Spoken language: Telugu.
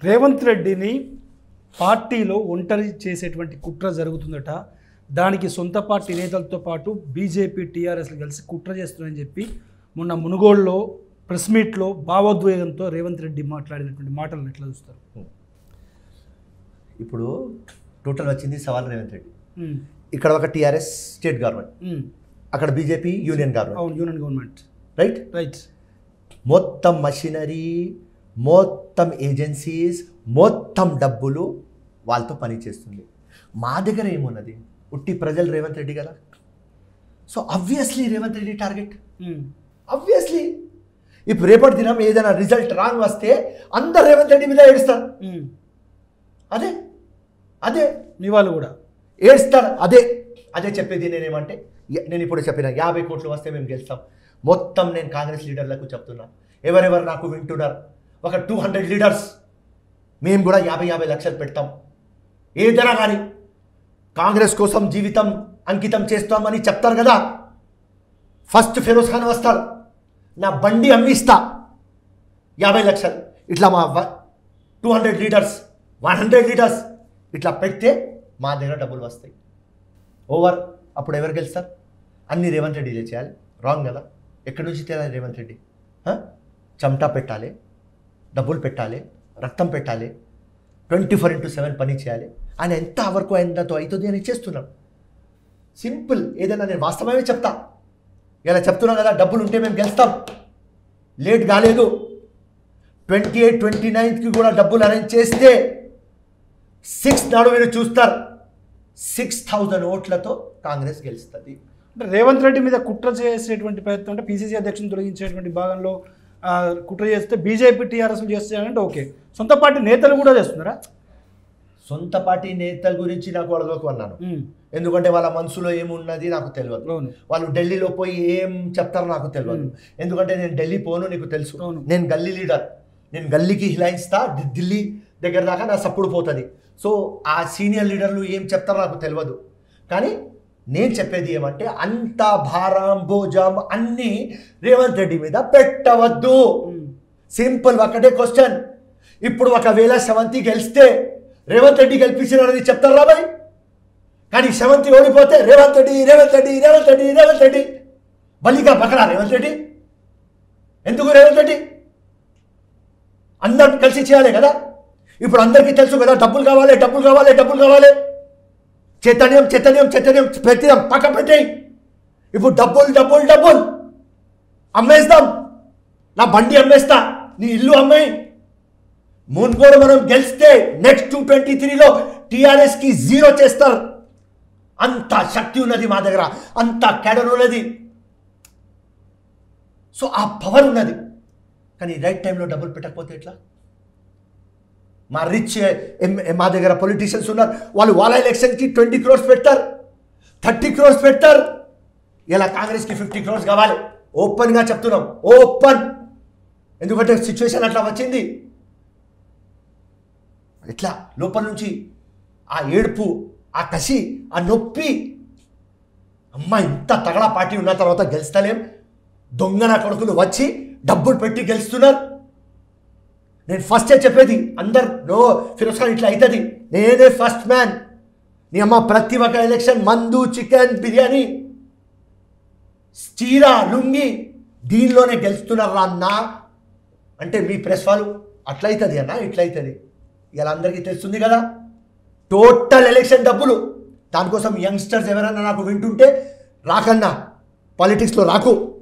రేవంత్ రెడ్డిని పార్టీలో ఒంటరి చేసేటువంటి కుట్ర జరుగుతుందట దానికి సొంత పార్టీ నేతలతో పాటు బీజేపీ టీఆర్ఎస్లు కలిసి కుట్ర చేస్తున్నారని చెప్పి మొన్న మునుగోడులో ప్రెస్ మీట్లో భావోద్వేగంతో రేవంత్ రెడ్డి మాట్లాడినటువంటి మాటలను ఎట్లా చూస్తారు ఇప్పుడు టోటల్ వచ్చింది సవాల్ రేవంత్ రెడ్డి ఉమ్, ఇక్కడ ఒక టీఆర్ఎస్ స్టేట్ గవర్నమెంట్ ఉమ్, అక్కడ బీజేపీ యూనియన్ గవర్నమెంట్ అవును యూనియన్ గవర్నమెంట్ రైట్ రైట్ మొత్తం మషినరీ మొత్తం ఏజెన్సీస్ మొత్తం డబ్బులు వాళ్ళతో పనిచేస్తుంది మా దగ్గర ఏమున్నది ఉట్టి ప్రజలు రేవంత్ రెడ్డి కదా so obviously Revanth Reddy target um, obviously ఇప్పుడు రేపటి దినం ఏదైనా రిజల్ట్ రాంగ్ వస్తే అందరు రేవంత్ రెడ్డి మీద ఏడుస్తారు ఉమ్. అదే అదే మీ వాళ్ళు కూడా ఏడుస్తారు అదే అదే చెప్పేది నేనేమంటే య- నేను ఇప్పుడు చెప్పిన యాభై కోట్లు వస్తే మేము గెలుస్తాం మొత్తం నేను కాంగ్రెస్ లీడర్లకు చెప్తున్నా ఎవరెవరు నాకు వింటున్నారు ఒక టూ హండ్రెడ్ లీడర్స్ మేము కూడా యాభై యాభై లక్షలు పెడతాం ఏదైనా కానీ కాంగ్రెస్ కోసం జీవితం అంకితం చేస్తామని చెప్తారు కదా ఫస్ట్ ఫిరోజ్ ఖాన్ వస్తారు నా బండి అమ్మిస్తా యాభై లక్షలు ఇట్లా మా two hundred litres one hundred litres ఇట్లా పెడితే మా దగ్గర డబ్బులు వస్తాయి ఓవర్ అప్పుడు ఎవరు గెలుస్తారు అన్ని రేవంత్ రెడ్డి చేయాలి రాంగ్ కదా ఎక్కడి నుంచి తేవాలి రేవంత్ రెడ్డి హ? చెమటా పెట్టాలి డబ్బులు పెట్టాలి రక్తం పెట్టాలి ట్వంటీ ఫోర్ ఇంటూ సెవెన్ పని చేయాలి ఆయన ఎంత వరకు ఆయనతో అవుతుంది అని చేస్తున్నాం సింపుల్ ఏదైనా నేను వాస్తవమే చెప్తా ఇలా చెప్తున్నాం కదా డబ్బులు ఉంటే మేము గెలుస్తాం లేట్ కాలేదు ట్వంటీ ఎయిట్ ట్వంటీ నైన్త్కి కూడా డబ్బులు అరేంజ్ చేస్తే సిక్స్ నాడు మీరు చూస్తారు సిక్స్ థౌజండ్ ఓట్లతో కాంగ్రెస్ గెలుస్తుంది అంటే రేవంత్ రెడ్డి మీద కుట్ర చేసేటువంటి ప్రయత్నం అంటే పీసీసీ అధ్యక్షుని తొలగించేటువంటి భాగంలో ఆ, కుట్ర చేస్తే బీజేపీ టీఆర్ఎస్ చేస్తారంటే ఓకే సొంత పార్టీ నేతలు కూడా చేస్తున్నారా సొంత పార్టీ నేతల గురించి నాకు అడగకు అన్నాను ఉమ్, ఎందుకంటే వాళ్ళ మనసులో ఏమున్నది నాకు తెలియదు అవును వాళ్ళు ఢిల్లీలో పోయి ఏం చెప్తారో నాకు తెలియదు మ్మ్. ఎందుకంటే నేను ఢిల్లీ పోను నీకు తెలుసు అవును. నేను గల్లీ లీడర్ నేను గల్లీకి హిలాయిస్తా ఢి- ఢిల్లీ దగ్గర దాకా నా సప్పుడు పోతుంది సో ఆ సీనియర్ లీడర్లు ఏం చెప్తారో నాకు తెలియదు కానీ నేను చెప్పేది ఏమంటే అంత భారం భోజం అన్నీ రేవంత్ రెడ్డి మీద పెట్టవద్దు ఉమ్, సింపుల్ ఒకటే క్వశ్చన్ ఇప్పుడు ఒకవేళ సెవంతి గెలిస్తే రేవంత్ రెడ్డి గెలిపించినది చెప్తారా బాయ్ కానీ సెవంతి ఓడిపోతే రేవంత్ రెడ్డి రేవంత్ రెడ్డి రేవంత్ రెడ్డి రేవంత్ రెడ్డి బలిగా పక్కన రేవంత్ రెడ్డి ఎందుకు రేవంత్ రెడ్డి అందరం కలిసి చేయాలి కదా ఇప్పుడు అందరికీ తెలుసు కదా డబ్బులు కావాలి డబ్బులు కావాలి డబ్బులు కావాలి చైతన్యం చైతన్యం చైతన్యం పెట్టినాం పక్క పెట్టేయి ఇప్పుడు డబ్బులు డబ్బులు డబ్బులు అమ్మేస్తాం నా బండి అమ్మేస్తా నీ ఇల్లు అమ్మేయి మున్గోడు మనం గెలిస్తే నెక్స్ట్ టూ ట్వంటీ త్రీలో టీఆర్ఎస్కి జీరో చేస్తారు అంత శక్తి ఉన్నది మా దగ్గర అంత కేడర్ ఉన్నది సో ఆ పవర్ ఉన్నది కానీ రైట్ టైంలో డబ్బులు పెట్టకపోతే ఎట్లా మా రిచ్ ఎం- మా దగ్గర పొలిటీషియన్స్ ఉన్నారు వాళ్ళు వాళ్ళ ఎలక్షన్కి ట్వంటీ క్రోర్స్ పెడతారు థర్టీ క్రోర్స్ పెడతారు ఇలా కాంగ్రెస్కి ఫిఫ్టీ క్రోర్స్ కావాలి ఓపెన్గా చెప్తున్నాం ఓపెన్ ఎందుకంటే సిచ్యువేషన్ అట్లా వచ్చింది ఇట్లా లోపల నుంచి ఆ ఏడుపు ఆ కసి ఆ నొప్పి అమ్మ ఇంత తగడా పార్టీ ఉన్న తర్వాత గెలుస్తలేం దొంగ నా కొడుకులు వచ్చి డబ్బులు పెట్టి గెలుస్తున్నారు నేను ఫస్టే చెప్పేది అందరు నో ఫిరోజ్ ఖాన్ ఇట్లా అవుతుంది నేనే ఫస్ట్ మ్యాన్ నీ అమ్మ ప్రతి ఒక్క ఎలక్షన్ మందు చికెన్ బిర్యానీ చీర లుంగి దీనిలోనే గెలుస్తున్నారా అన్నా అంటే మీ ప్రెస్ వాళ్ళు అట్లయితుంది అన్న ఇట్లయితుంది ఇలా అందరికీ తెలుస్తుంది కదా టోటల్ ఎలక్షన్ డబ్బులు దానికోసం యంగ్స్టర్స్ ఎవరైనా నాకు వింటుంటే రాకన్నా పాలిటిక్స్లో రాకు